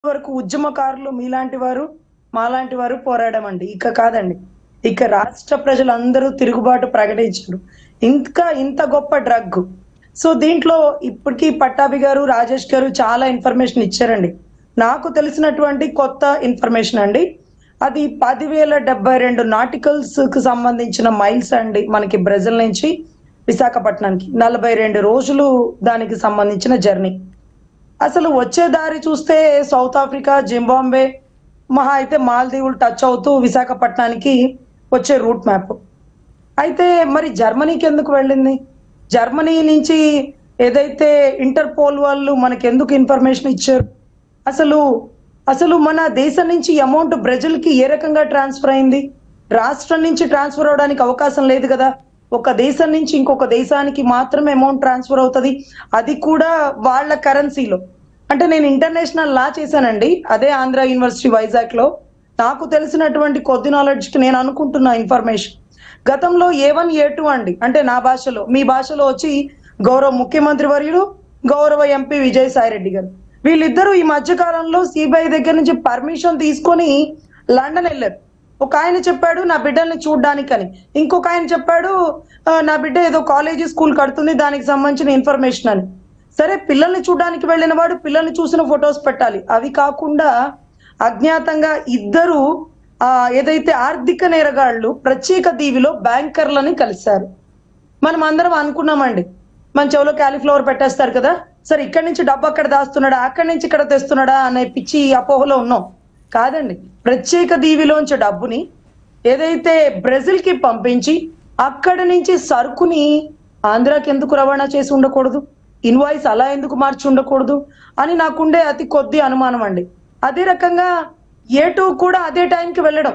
వరకు ఉద్యమకారులు మీలాంటి వారు మాలాంటి వారు పోరాడమండి ఇక కాదండి ఇక రాష్ట్ర ప్రజలందరూ తిరుగుబాటు ప్రకటించారు ఇంకా ఇంత గొప్ప డ్రగ్ సో దీంట్లో ఇప్పటికీ పట్టాభి గారు రాజేష్ గారు చాలా ఇన్ఫర్మేషన్ ఇచ్చారండి నాకు తెలిసినటువంటి కొత్త ఇన్ఫర్మేషన్ అండి అది పదివేల డెబ్బై రెండు నాటికల్స్ కు సంబంధించిన మైల్స్ అండి మనకి బ్రెజిల్ నుంచి విశాఖపట్నానికి నలభై రెండు రోజులు దానికి సంబంధించిన జర్నీ అసలు వచ్చే దారి చూస్తే సౌత్ ఆఫ్రికా జింబాంబే మహా అయితే మాల్దీవులు టచ్ అవుతూ విశాఖపట్నానికి వచ్చే రూట్ మ్యాప్ అయితే మరి జర్మనీకి ఎందుకు వెళ్ళింది జర్మనీ నుంచి ఏదైతే ఇంటర్పోల్ వాళ్ళు మనకి ఎందుకు ఇన్ఫర్మేషన్ ఇచ్చారు అసలు అసలు మన దేశం నుంచి అమౌంట్ బ్రెజిల్కి ఏ రకంగా ట్రాన్స్ఫర్ అయింది రాష్ట్రం నుంచి ట్రాన్స్ఫర్ అవడానికి అవకాశం లేదు కదా ఒక దేశం నుంచి ఇంకొక దేశానికి మాత్రమే అమౌంట్ ట్రాన్స్ఫర్ అవుతుంది అది కూడా వాళ్ళ కరెన్సీలో అంటే నేను ఇంటర్నేషనల్ లా చేశానండి అదే ఆంధ్ర యూనివర్సిటీ వైజాగ్ లో నాకు తెలిసినటువంటి కొద్ది నాలెడ్జ్ కి నేను అనుకుంటున్న ఇన్ఫర్మేషన్ గతంలో ఏ వన్ ఏ టూ అండి అంటే నా భాషలో మీ భాషలో వచ్చి గౌరవ ముఖ్యమంత్రి వర్యుడు గౌరవ ఎంపీ విజయసాయి రెడ్డి గారు వీళ్ళిద్దరూ ఈ మధ్య కాలంలో సిబిఐ దగ్గర నుంచి పర్మిషన్ తీసుకొని లండన్ వెళ్ళారు ఒక ఆయన చెప్పాడు నా బిడ్డల్ని చూడ్డానికని ఇంకొక ఆయన చెప్పాడు "ఆ, నా బిడ్డ ఏదో కాలేజీ స్కూల్ కడుతుంది దానికి సంబంధించిన ఇన్ఫర్మేషన్ అని సరే పిల్లల్ని చూడడానికి వెళ్ళిన వాడు పిల్లల్ని చూసిన ఫొటోస్ పెట్టాలి అవి కాకుండా అజ్ఞాతంగా ఇద్దరు ఆ ఏదైతే ఆర్థిక నేరగాళ్ళు ప్రత్యేక దీవిలో బ్యాంకర్లని కలిశారు మనం అందరం అనుకున్నామండి మన చెవులో క్యాలీఫ్లవర్ పెట్టేస్తారు కదా సరే ఇక్కడి నుంచి డబ్బు అక్కడ దాస్తున్నాడా అక్కడి నుంచి ఇక్కడ తెస్తున్నాడా అనే పిచ్చి అపోహలో ఉన్నాం కాదండి ప్రత్యేక దీవిలోంచి డబ్బుని ఏదైతే బ్రెజిల్ కి పంపించి అక్కడి నుంచి సరుకుని ఆంధ్రాకి ఎందుకు రవాణా చేసి ఉండకూడదు ఇన్వాయిస్ అలా ఎందుకు మార్చి ఉండకూడదు అని నాకుండే అతి కొద్ది అనుమానం అండి అదే రకంగా ఏటూ కూడా అదే టైంకి వెళ్ళడం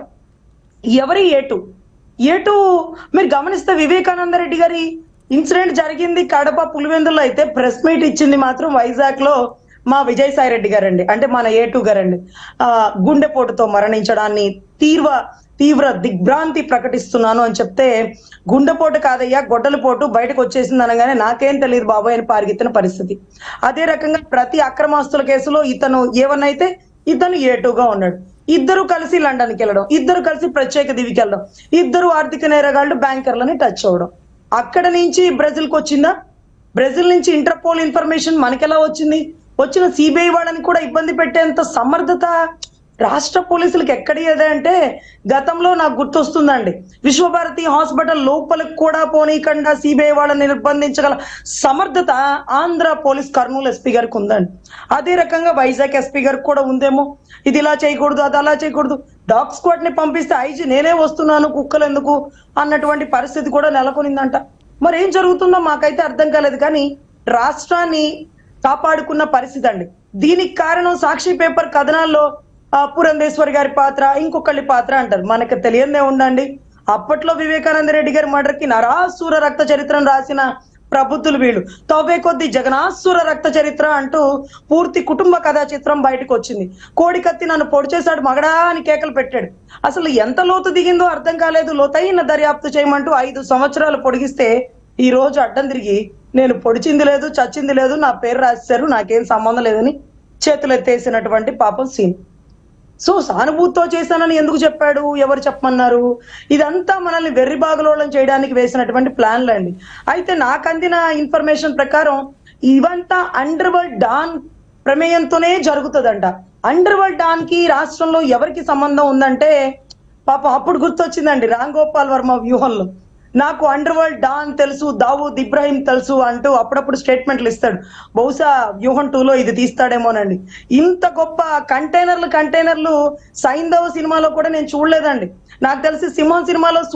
ఎవరి ఏటు ఏటు మీరు గమనిస్తే వివేకానంద రెడ్డి గారి ఇన్సిడెంట్ జరిగింది కడప పులివెందులో అయితే ప్రెస్ మీట్ ఇచ్చింది మాత్రం వైజాగ్ లో మా విజయసాయి రెడ్డి గారండి అంటే మన ఏటు గారండి ఆ గుండెపోటుతో మరణించడాన్ని తీవ్ర తీవ్ర దిగ్భ్రాంతి ప్రకటిస్తున్నాను అని చెప్తే గుండెపోటు కాదయ్యా గొడ్డలపోటు బయటకు వచ్చేసింది అనగానే నాకేం తెలియదు బాబాయ్ అని పారిగెత్తిన పరిస్థితి అదే రకంగా ప్రతి అక్రమాస్తుల కేసులో ఇతను ఏవన్నైతే ఇతను ఏటుగా ఉన్నాడు ఇద్దరు కలిసి లండన్ కి వెళ్ళడం ఇద్దరు కలిసి ప్రత్యేక దివికి వెళ్ళడం ఇద్దరు ఆర్థిక నేరగాళ్ళు బ్యాంకర్లని టచ్ అవ్వడం అక్కడ నుంచి బ్రెజిల్ కి వచ్చిందా బ్రెజిల్ నుంచి ఇంటర్పోల్ ఇన్ఫర్మేషన్ మనకెలా వచ్చింది వచ్చిన సిబిఐ వాళ్ళని కూడా ఇబ్బంది పెట్టేంత సమర్థత రాష్ట్ర పోలీసులకు ఎక్కడిదే అంటే గతంలో నాకు గుర్తొస్తుందండి విశ్వభారతి హాస్పిటల్ లోపలికి కూడా పోనీయకుండా సిబిఐ వాళ్ళని నిర్బంధించగల సమర్థత ఆంధ్ర పోలీస్ కర్నూలు ఎస్పీ గారికి ఉందండి అదే రకంగా వైజాగ్ ఎస్పీ గారికి కూడా ఉందేమో ఇది ఇలా చేయకూడదు అది అలా చేయకూడదు డాగ్ స్క్వాడ్ ని పంపిస్తే ఐజీ నేనే వస్తున్నాను కుక్కలు ఎందుకు అన్నటువంటి పరిస్థితి కూడా నెలకొనిందంట మరి ఏం జరుగుతుందో మాకైతే అర్థం కాలేదు కానీ రాష్ట్రాన్ని కాపాడుకున్న పరిస్థితి అండి దీనికి కారణం సాక్షి పేపర్ కథనాల్లో ఆ, పురంధేశ్వరి గారి పాత్ర ఇంకొకళ్ళి పాత్ర అంటారు మనకు తెలియదే ఉండండి అప్పట్లో వివేకానంద రెడ్డి గారి మర్డర్ కి నరాసుర రక్త చరిత్రను రాసిన ప్రబుద్ధులు వీళ్ళు తవ్వే కొద్ది జగనాసుర రక్త చరిత్ర అంటూ పూర్తి కుటుంబ కథా చిత్రం బయటకు వచ్చింది కోడి కత్తి నన్ను పొడి చేశాడు మగడా అని కేకలు పెట్టాడు అసలు ఎంత లోతు దిగిందో అర్థం కాలేదు లోతైన దర్యాప్తు చేయమంటూ ఐదు సంవత్సరాలు పొడిగిస్తే ఈ రోజు అడ్డం తిరిగి నేను పొడిచింది లేదు చచ్చింది లేదు నా పేరు రాశారు నాకేం సంబంధం లేదని చేతులు ఎత్తేసినటువంటి పాపం సీన్ సో సానుభూతితో చేశానని ఎందుకు చెప్పాడు ఎవరు చెప్పమన్నారు ఇదంతా మనల్ని వెర్రి బాగలోళం చేయడానికి వేసినటువంటి ప్లాన్లు అండి అయితే నాకు అందిన ఇన్ఫర్మేషన్ ప్రకారం ఇవంతా అండర్ వరల్డ్ డాన్ ప్రమేయంతోనే జరుగుతుందంట అండర్ వరల్డ్ డాన్ కి రాష్ట్రంలో ఎవరికి సంబంధం ఉందంటే పాపం అప్పుడు గుర్తొచ్చిందండి రామ్ గోపాల్ వర్మ వ్యూహంలో నాకు అండర్ వరల్డ్ డాన్ తెలుసు దావూద్ ఇబ్రాహిం తెలుసు అంటూ అప్పుడప్పుడు స్టేట్మెంట్లు ఇస్తాడు బహుశా వ్యూహం టూలో ఇది తీస్తాడేమోనండి ఇంత గొప్ప కంటైనర్లు కంటైనర్లు సైంధవ్ సినిమాలో కూడా నేను చూడలేదండి నాకు తెలిసి సింహం సినిమాలో